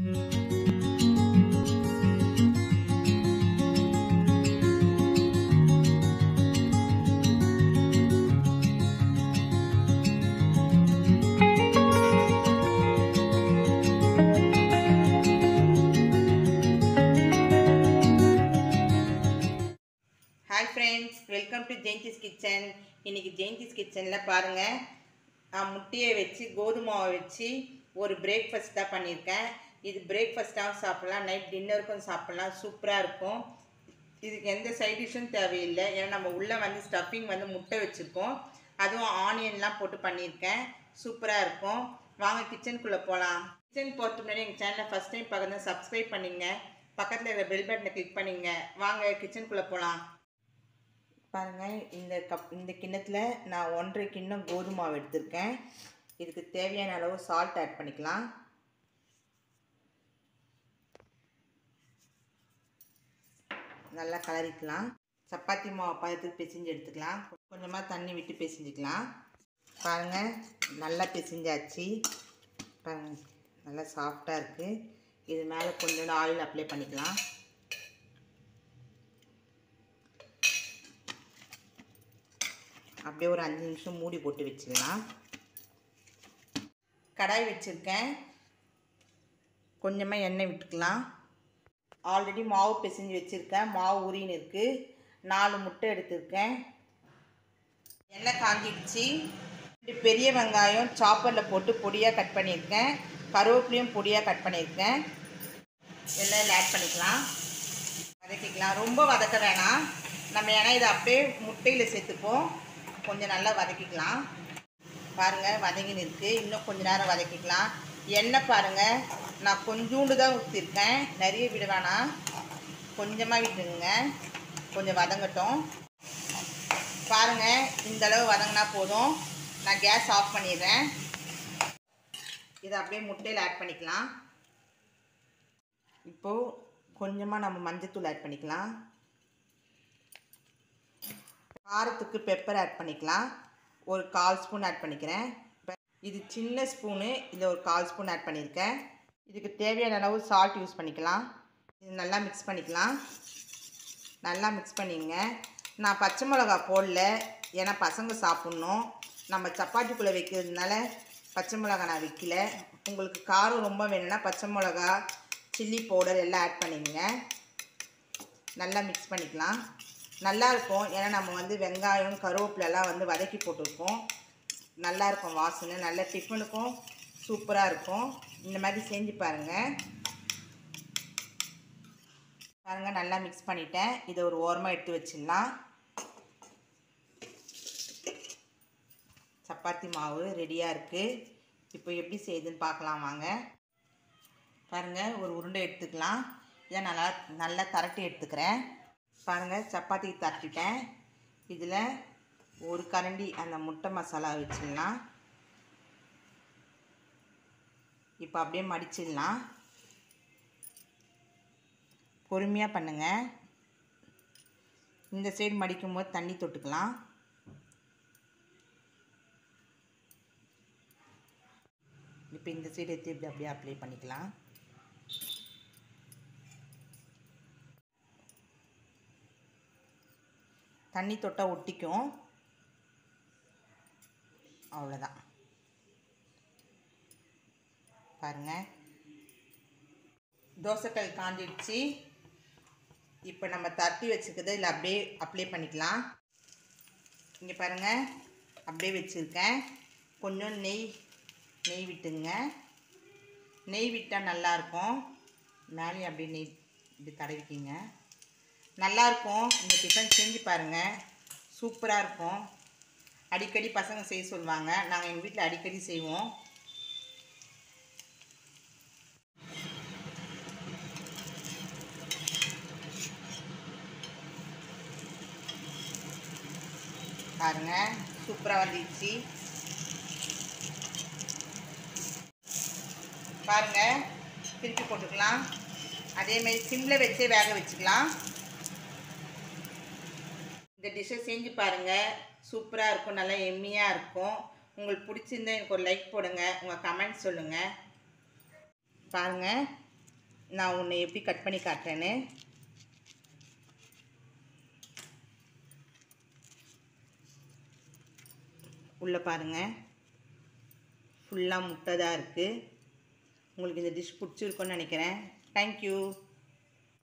hi friends welcome to Jayanthi's kitchen இன்னைக்கு ஜெயந்திஸ் கிச்சனில் பாருங்கள் நான் முட்டையை வச்சு கோதுமாவை வச்சு ஒரு பிரேக்ஃபாஸ்ட் தான் பண்ணியிருக்கேன் இது பிரேக்ஃபாஸ்ட்டாகவும் சாப்பிட்லாம் நைட் டின்னருக்கும் சாப்பிட்லாம் சூப்பராக இருக்கும் இதுக்கு எந்த சைட் டிஷ்ஷும் தேவையில்லை ஏன்னா நம்ம உள்ளே வந்து ஸ்டஃபிங் வந்து முட்டை வச்சுருக்கோம் அதுவும் ஆனியன்லாம் போட்டு பண்ணியிருக்கேன் சூப்பராக இருக்கும் வாங்க கிச்சனுக்குள்ளே போகலாம் கிச்சன் போகிறதுக்கு முன்னாடி எங்கள் சேனலை ஃபஸ்ட் டைம் பார்க்கறது சப்ஸ்கிரைப் பண்ணிங்க பக்கத்தில் இருக்கிற பெல் பட்டனை கிளிக் பண்ணிங்க வாங்க கிச்சனுக்குள்ளே போகலாம் பாருங்கள் இந்த கப் இந்த கிண்ணத்தில் நான் ஒன்றரை கிண்ணம் கோதுமை மாவு எடுத்திருக்கேன் இதுக்கு தேவையான அளவு சால்ட் ஆட் பண்ணிக்கலாம் நல்லா கலரிக்கலாம் சப்பாத்தி மாவு பதத்துக்கு பிசைஞ்சு எடுத்துக்கலாம் கொஞ்சமாக தண்ணி விட்டு பிசைஞ்சிக்கலாம் பாருங்கள் நல்லா பிசைஞ்சாச்சு பாருங்கள் நல்லா சாஃப்டாக இருக்குது இது மேலே கொஞ்சோண்டு ஆயில் அப்ளை பண்ணிக்கலாம் அப்படியே ஒரு அஞ்சு நிமிஷம் மூடி போட்டு வச்சிடலாம் கடாய் வச்சுருக்கேன் கொஞ்சமாக எண்ணெய் விட்டுக்கலாம் ஆல்ரெடி மாவு பிசைஞ்சு வச்சுருக்கேன் மாவு உரின்னு இருக்குது நாலு முட்டை எடுத்திருக்கேன் எண்ணெய் காஞ்சிடுச்சு ரெண்டு பெரிய வெங்காயம் சாப்பரில் போட்டு பொடியாக கட் பண்ணியிருக்கேன் கருவேப்பிலையும் பொடியாக கட் பண்ணியிருக்கேன் எல்லாம் ஆட் பண்ணிக்கலாம் வதக்கிக்கலாம் ரொம்ப வதக்க வேணாம் நம்ம ஏன்னா இதை அப்படியே முட்டையில் சேர்த்துப்போம் கொஞ்சம் நல்லா வதக்கிக்கலாம் பாருங்கள் வதங்கின்னு இருக்குது இன்னும் கொஞ்ச நேரம் வதக்கிக்கலாம் எண்ணெய் பாருங்கள் நான் கொஞ்சோண்டு தான் ஊற்றிருக்கேன் நிறைய விட வேணாம் கொஞ்சமாக விட்டுருங்க கொஞ்சம் வதங்கட்டும் பாருங்கள் இந்த அளவு வதங்கினா போதும் நான் கேஸ் ஆஃப் பண்ணிடுறேன் இதை அப்படியே முட்டையில் ஆட் பண்ணிக்கலாம் இப்போது கொஞ்சமாக நம்ம மஞ்சத்தூள் ஆட் பண்ணிக்கலாம் காரத்துக்கு பெப்பர் ஆட் பண்ணிக்கலாம் ஒரு கால் ஸ்பூன் ஆட் பண்ணிக்கிறேன் இது சின்ன ஸ்பூனு இதில் ஒரு கால் ஸ்பூன் ஆட் பண்ணியிருக்கேன் இதுக்கு தேவையான அளவு சால்ட் யூஸ் பண்ணிக்கலாம் இது நல்லா மிக்ஸ் பண்ணிக்கலாம் நல்லா மிக்ஸ் பண்ணிங்க நான் பச்சை மிளகா போடல ஏன்னா பசங்க சாப்பிட்ணும் நம்ம சப்பாத்திக்குள்ளே வைக்கிறதுனால பச்சை மிளகா நான் வைக்கல உங்களுக்கு காரம் ரொம்ப வேணும்னா பச்சை மிளகா சில்லி பவுடர் எல்லாம் ஆட் பண்ணிங்க நல்லா மிக்ஸ் பண்ணிக்கலாம் நல்லா இருக்கும் ஏன்னா நம்ம வந்து வெங்காயம் கருவேப்பிலெல்லாம் வந்து வதக்கி போட்டிருக்கோம் நல்லா இருக்கும் வாசனை நல்ல டிஃபனுக்கும் சூப்பராக இருக்கும் இந்த மாதிரி செஞ்சு பாருங்கள் பாருங்கள் நல்லா மிக்ஸ் பண்ணிட்டேன் இதை ஒரு ஓரமாக எடுத்து வச்சிடலாம் சப்பாத்தி மாவு ரெடியாக இருக்குது இப்போ எப்படி செய்யுதுன்னு பார்க்கலாம் வாங்க பாருங்கள் ஒரு உருண்டை எடுத்துக்கலாம் இதை நல்லா நல்லா தரட்டி எடுத்துக்கிறேன் பாருங்கள் சப்பாத்தி தட்டிட்டேன் இதில் ஒரு கரண்டி அந்த முட்டை மசாலா வச்சிடலாம் இப்போ அப்படியே மடிச்சிடலாம் பொறுமையாக பண்ணுங்கள் இந்த சைடு மடிக்கும் போது தண்ணி தொட்டுக்கலாம் இப்போ இந்த சைடு எடுத்து இப்படி அப்படியே அப்ளை பண்ணிக்கலாம் தண்ணி தொட்டால் ஒட்டிக்கும் அவ்வளோதான் பாருங்கள் தோசைக்கல் காஞ்சிடுச்சு இப்போ நம்ம தட்டி வச்சுருக்கதை இதில் அப்படியே அப்ளை பண்ணிக்கலாம் இங்கே பாருங்கள் அப்படியே வச்சுருக்கேன் கொஞ்சம் நெய் நெய் விட்டுங்க நெய் விட்டால் நல்லாயிருக்கும் மேலேயும் அப்படியே நெய் இப்படி தடவிக்கிங்க நல்லாயிருக்கும் இந்த டிஃபன் செஞ்சு பாருங்கள் சூப்பராக இருக்கும் அடிக்கடி பசங்க செய்ய சொல்லுவாங்க நாங்கள் எங்கள் வீட்டில் அடிக்கடி செய்வோம் பாருங்க சூப்பராக வந்துடுச்சு பாருங்க திருப்பி போட்டுக்கலாம் அதேமாரி சிம்மில் வச்சே வேக வச்சுக்கலாம் இந்த டிஷ்ஷை செஞ்சு பாருங்கள் சூப்பராக இருக்கும் நல்லா எம்மியாக இருக்கும் உங்களுக்கு பிடிச்சிருந்தா எனக்கு ஒரு லைக் போடுங்க உங்கள் கமெண்ட் சொல்லுங்கள் பாருங்கள் நான் உன்னை எப்படி கட் பண்ணி காட்டுறேன்னு உள்ளே பாருங்கள் ஃபுல்லாக முட்டை தான் இருக்குது உங்களுக்கு இந்த டிஷ் பிடிச்சிருக்குன்னு நினைக்கிறேன் தேங்க்யூ